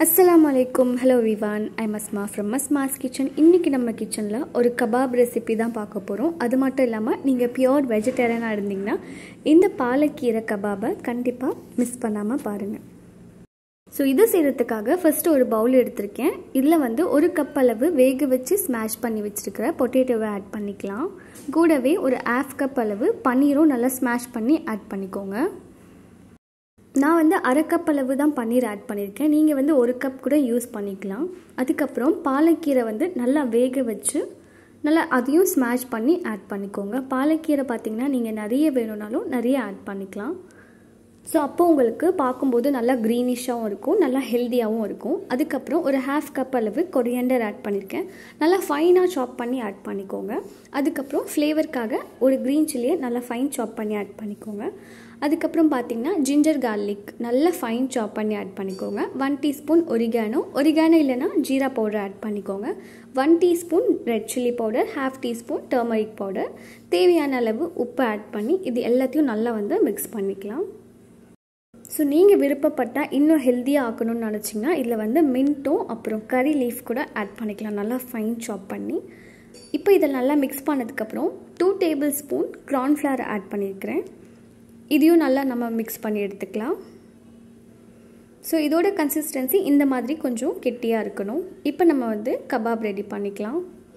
அஸ்ஸலாமு அலைக்கும் ஹலோ விவான் I Masma from Masma's kitchen இன்றைக்கி நம்ம கிச்சனில் ஒரு கபாப் ரெசிபி தான் பார்க்க போகிறோம் அது மட்டும் இல்லாமல் நீங்கள் பியோர் வெஜிடேரியனாக இருந்தீங்கன்னா இந்த பாலக்கீரை கபாபை கண்டிப்பாக மிஸ் பண்ணாமல் பாருங்கள் ஸோ இது செய்கிறதுக்காக ஃபஸ்ட்டு ஒரு பவுல் எடுத்திருக்கேன் இதில் வந்து ஒரு கப் அளவு வேக வச்சு ஸ்மாஷ் பண்ணி வச்சுருக்கிற பொட்டேட்டோவை ஆட் பண்ணிக்கலாம் கூடவே ஒரு ஆஃப் கப் அளவு பன்னீரும் நல்லா ஸ்மாஷ் பண்ணி ஆட் பண்ணிக்கோங்க நான் வந்து அரை கப் அளவு தான் பன்னீர் ஆட் பண்ணியிருக்கேன் நீங்கள் வந்து ஒரு கப் கூட யூஸ் பண்ணிக்கலாம் அதுக்கப்புறம் பாலக்கீரை வந்து நல்லா வேக வச்சு நல்லா அதையும் ஸ்மாஷ் பண்ணி ஆட் பண்ணிக்கோங்க பாலக்கீரை பார்த்திங்கன்னா நீங்கள் நிறைய வேணும்னாலும் நிறைய ஆட் பண்ணிக்கலாம் ஸோ அப்போ உங்களுக்கு பார்க்கும்போது நல்லா க்ரீனிஷாகவும் இருக்கும் நல்லா ஹெல்த்தியாகவும் இருக்கும் அதுக்கப்புறம் ஒரு ஹாஃப் கப் அளவு கொரியண்டர் ஆட் பண்ணியிருக்கேன் நல்லா ஃபைனாக சாப் பண்ணி ஆட் பண்ணிக்கோங்க அதுக்கப்புறம் ஃப்ளேவருக்காக ஒரு க்ரீன் சில்லியை நல்லா ஃபைன் சாப் பண்ணி ஆட் பண்ணிக்கோங்க அதுக்கப்புறம் பார்த்தீங்கன்னா ஜிஞ்சர் கார்லிக் நல்லா ஃபைன் சாப் பண்ணி ஆட் பண்ணிக்கோங்க ஒன் டீஸ்பூன் ஒரிகானோ ஒரிகானோ இல்லைனா ஜீரா பவுடர் ஆட் பண்ணிக்கோங்க one teaspoon red chilli powder half teaspoon turmeric powder தேவையான அளவு உப்பு ஆட் பண்ணி இது எல்லாத்தையும் நல்லா வந்து மிக்ஸ் பண்ணிக்கலாம் ஸோ நீங்கள் விருப்பப்பட்டால் இன்னும் ஹெல்த்தியாக ஆக்கணும்னு நினச்சிங்கன்னா இதில் வந்து மின்ட்டும் அப்புறம் கறி லீஃப் கூட ஆட் பண்ணிக்கலாம் நல்லா ஃபைன் சாப் பண்ணி இப்போ இதை நல்லா மிக்ஸ் பண்ணதுக்கப்புறம் two tablespoon cornflour add பண்ணியிருக்கிறேன் இதையும் நல்லா நம்ம மிக்ஸ் பண்ணி எடுத்துக்கலாம் ஸோ இதோட கன்சிஸ்டன்சி இந்த மாதிரி கொஞ்சம் கெட்டியாக இருக்கணும் இப்போ நம்ம வந்து கபாப் ரெடி பண்ணிக்கலாம்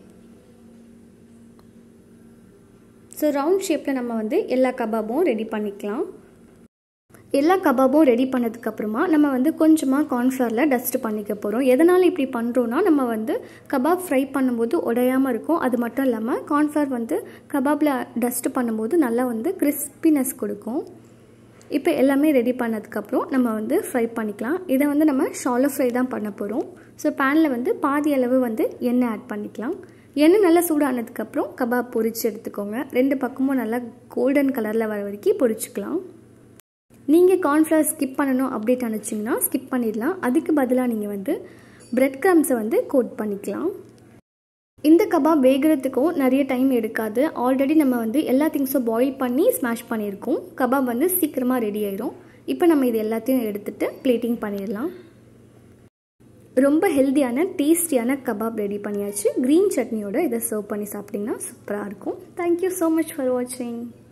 ஸோ ரவுண்ட் ஷேப்பில் நம்ம வந்து எல்லா கபாபும் ரெடி பண்ணிக்கலாம் எல்லா கபாபும் ரெடி பண்ணதுக்கப்புறமா நம்ம வந்து கொஞ்சமாக கார்ன்ஃப்ளவரில் டஸ்ட் பண்ணிக்க போகிறோம் எதனால் இப்படி பண்ணுறோன்னா நம்ம வந்து கபாப் ஃப்ரை பண்ணும்போது உடையாமல் இருக்கும் அது மட்டும் இல்லாமல் கார்ன்ஃப்ளவர் வந்து கபாபில் டஸ்ட் பண்ணும்போது நல்லா வந்து கிறிஸ்பினஸ் கொடுக்கும் இப்போ எல்லாமே ரெடி பண்ணதுக்கப்புறம் நம்ம வந்து ஃப்ரை பண்ணிக்கலாம் இதை வந்து நம்ம ஷாலோ ஃப்ரை தான் பண்ண போகிறோம் ஸோ பேனில் வந்து பாதி அளவு வந்து எண்ணெய் ஆட் பண்ணிக்கலாம் எண்ணெய் நல்லா சூடானதுக்கப்புறம் கபாப் பொரிச்சு எடுத்துக்கோங்க ரெண்டு பக்கமும் நல்லா கோல்டன் கலரில் வர வரைக்கும் பொரிச்சுக்கலாம் நீங்கள் கார்ன்ஃப்ளவர் ஸ்கிப் பண்ணணும் அப்படின்னு நினச்சிங்கன்னா ஸ்கிப் பண்ணிடலாம் அதுக்கு பதிலாக நீங்கள் வந்து பிரெட் க்ரம்ஸை வந்து கோட் பண்ணிக்கலாம் இந்த கபாப் வேகிறதுக்கும் நிறைய டைம் எடுக்காது ஆல்ரெடி நம்ம வந்து எல்லா திங்ஸும் பாயில் பண்ணி ஸ்மாஷ் பண்ணியிருக்கோம் கபாப் வந்து சீக்கிரமாக ரெடி ஆயிரும் இப்போ நம்ம இது எல்லாத்தையும் எடுத்துகிட்டு பிளேட்டிங் பண்ணிடலாம் ரொம்ப ஹெல்த்தியான டேஸ்டியான கபாப் ரெடி பண்ணியாச்சு க்ரீன் சட்னியோட இதை சர்வ் பண்ணி சாப்பிட்டிங்கன்னா சூப்பராக இருக்கும் தேங்க்யூ ஸோ மச் ஃபார் வாட்சிங்